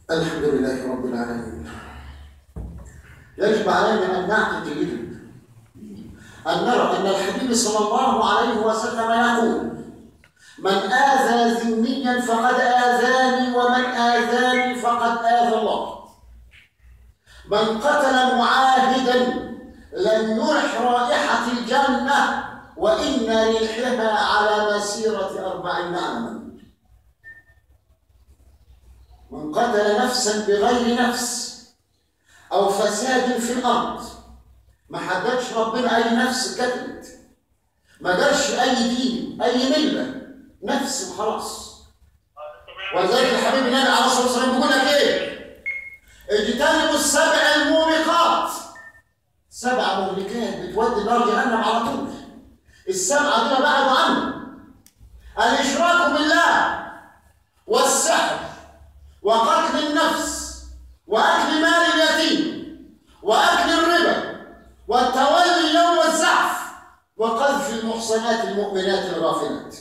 الحمد لله رب العالمين يجب علينا أن نعقل جيدا أن نرى أن الحبيب صلى الله عليه وسلم يقول من آذى ذميا فقد آذاني ومن آذاني فقد آذى الله من قتل معاهدا لم يرح رائحة الجنة وإن ريحها على مسيرة أربعين عاما من قتل نفسا بغير نفس أو فساد في الأرض ما حددش ربنا أي نفس قتلت ما قالش أي دين أي ملة نفس وخلاص ولذلك الحبيب النبي عليه الصلاة والسلام بيقول لك إيه؟ اجتنبوا السبع الموبقات سبع مهلكات بتودي نار جهنم على طول السبعة دي بعدوا عنه الإشراك بالله والسحر وقتل النفس وأكل مال اليتيم وأكل الربا والتولي يوم الزحف وقذف المحصنات المؤمنات الغافلات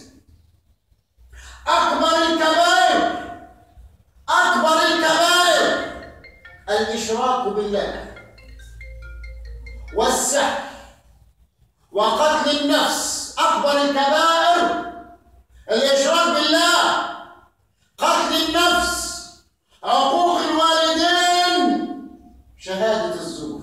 أكبر الكبائر أكبر الكبائر الإشراك بالله والسحر وقتل النفس أكبر الكبائر الإشراك بالله قتل النفس عقوق الوالدين شهادة الزور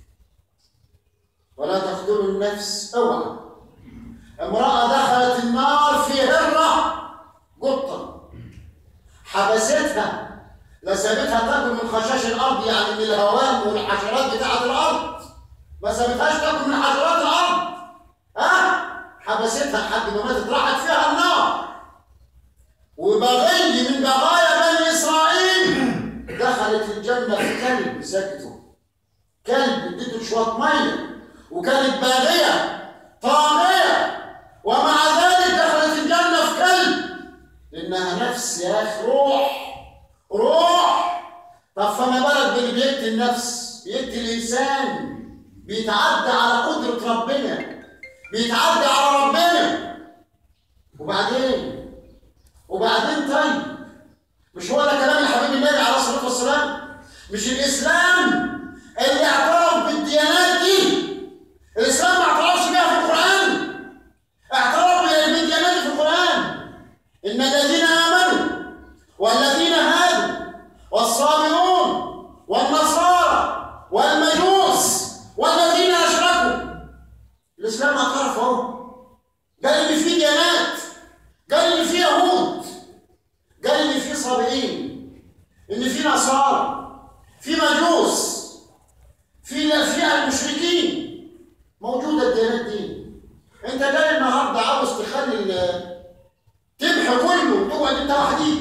ولا تقتلوا النفس اوعى امرأة دخلت النار في هرة قطة حبستها لا سابتها تاكل من خشاش الارض يعني من الهوام والحشرات بتاعت الارض ما سابتهاش تاكل من حشرات الارض ها حبستها لحد ما ماتت راحت فيها النار وبغي من بغايا بني اسرائيل دخلت الجنه في كلب سكته كلب اديته شويه ميه وكانت باغيه طاغيه ومع ذلك دخلت الجنه في كلب لانها نفس يا اخي روح روح طب فما بالك باللي بيقتل النفس بيقتل الانسان بيتعدى على قدره ربنا بيتعدى على ربنا وبعدين وبعدين طيب مش هو ده كلام الحبيب النبي عليه الصلاه والسلام مش الاسلام اللي اعترف بالديانات دي الاسلام ما اعترفش بيها في القران اعترف بالديانات دي في القران ان الذين امنوا والذين هادوا والصابئون والنصارى والمجوس والذين اشركوا الاسلام اعترف اهو قال ان في ديانات قال ان في يهود قال ان في صابئين ان في نصارى في مجوس في في المشركين موجوده الديانات دي انت جاي النهارده عاوز تخلي تمحي كله وتقعد انت وحديك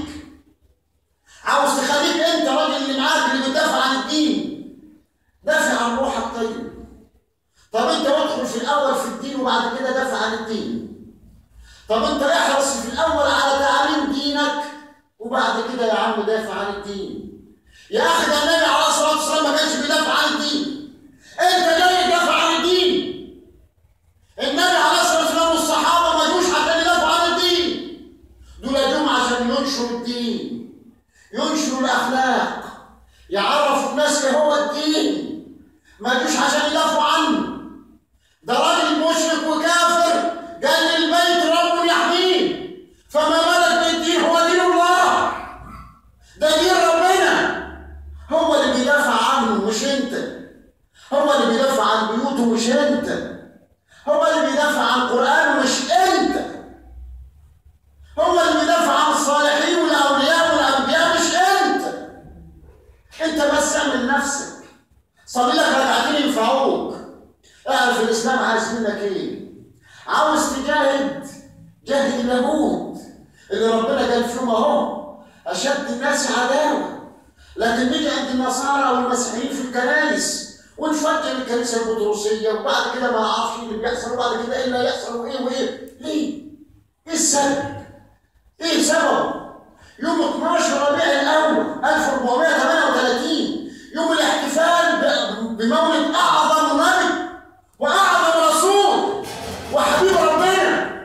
عاوز تخليك انت راجل اللي معاك اللي بتدافع عن الدين دافع عن روحك طيب طب انت ادخل في الاول في الدين وبعد كده دافع عن الدين طب انت احرص في الاول على تعليم دينك وبعد كده يا عم دافع عن الدين يا اخي ده النبي عليه الصلاه والسلام ما كانش بيدافع عن الدين انت جاي تدافع عن الدين النبي عليه الصلاه والسلام والصحابه ما جوش عشان يدافعوا عن الدين دول جم عشان ينشروا الدين ينشروا الاخلاق يعرفوا الناس ايه هو الدين ما جوش عشان يدافعوا عنه ده راجل مشرك وكافر قال للبيت رب يحميه فما بالك بالدين هو دين الله ده دين ربنا هو اللي بيدافع عنه مش انت هو اللي بيدافع عن بيوته مش انت هو اللي بيدافع عن القرآن مش انت هو اللي بيدافع عن الصالحين والاولياء والانبياء مش انت انت بس اعمل نفسك صلي لك ركعتين ينفعوك اعرف الاسلام عايز منك ايه عاوز تجاهد جاهد اليهود اللي ربنا قال فيهم اهو اشد الناس عداوه لكن نيجي عند النصارى والمسيحيين في الكنائس ونفجر الكنيسه البطرسيه وبعد كده ما اعرفش اللي بيحصل وبعد كده ايه اللي هيحصل وايه وايه ليه؟ ايه السبب؟ ايه سببه؟ يوم 12 ربيع الاول 1438 يوم الاحتفال ب- بمولد اعظم نبي واعظم رسول وحبيب ربنا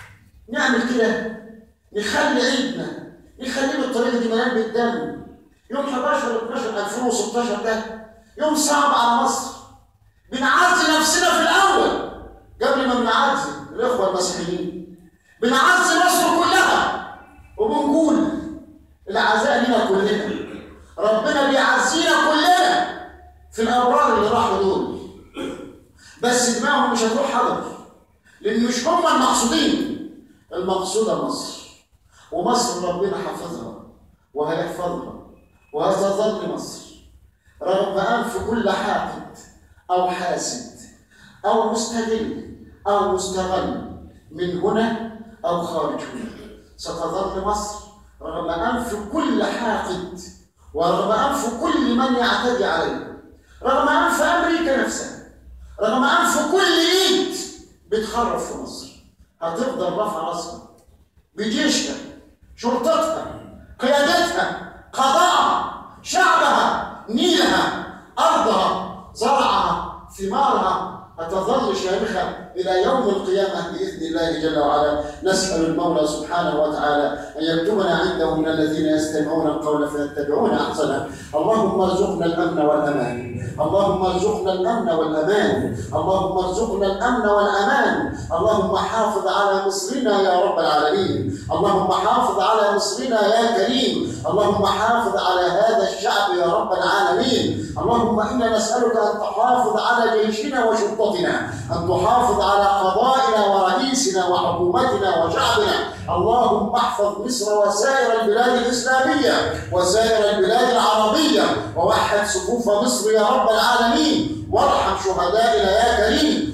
نعمل كده نخلي عيدنا نخليه بالطريقه دي مليان بالدم يوم 11 12 2016 ده يوم صعب على مصر بنعزي نفسنا في الاول قبل ما بنعزي الاخوه المسيحيين بنعزي مصر كلها وبنقول العزاء لنا كلنا ربنا بيعزينا كلنا في الابرار اللي راحوا دول بس دماغهم مش هتروح حضر لان مش هم المقصودين المقصوده مصر ومصر ربنا حافظها وهيحفظها وهتظل مصر رغم انف كل حاقد او حاسد او مستغل او مستغل من هنا او خارج هنا ستظل مصر رغم انف كل حاقد ورغم انف كل من يعتدي عليه رغم انف امريكا نفسها رغم انف كل ايد بتخرف في مصر هتفضل رافعه راسها بجيشها شرطتها قيادتها قضاءها شعبها نيلها ارضها زرعها ثمارها هتظل شامخة إلى يوم القيامة بإذن الله جل وعلا نسأل المولى سبحانه وتعالى أن يكتبنا عنده من الذين يستمعون القول فيتبعون أحسنه اللهم ارزقنا الأمن والأمان اللهم ارزقنا الأمن والأمان اللهم ارزقنا الأمن والأمان اللهم حافظ على مصرنا يا رب العالمين اللهم حافظ على مصرنا يا كريم اللهم حافظ على هذا الشعب يا رب العالمين اللهم إنا نسألك أن تحافظ على جيشنا وشرطتنا أن تحافظ على قضائنا ورئيسنا وحكومتنا وشعبنا اللهم احفظ مصر وسائر البلاد الإسلامية وسائر البلاد العربية ووحد صفوف مصر يا رب العالمين وارحم شهدائنا يا كريم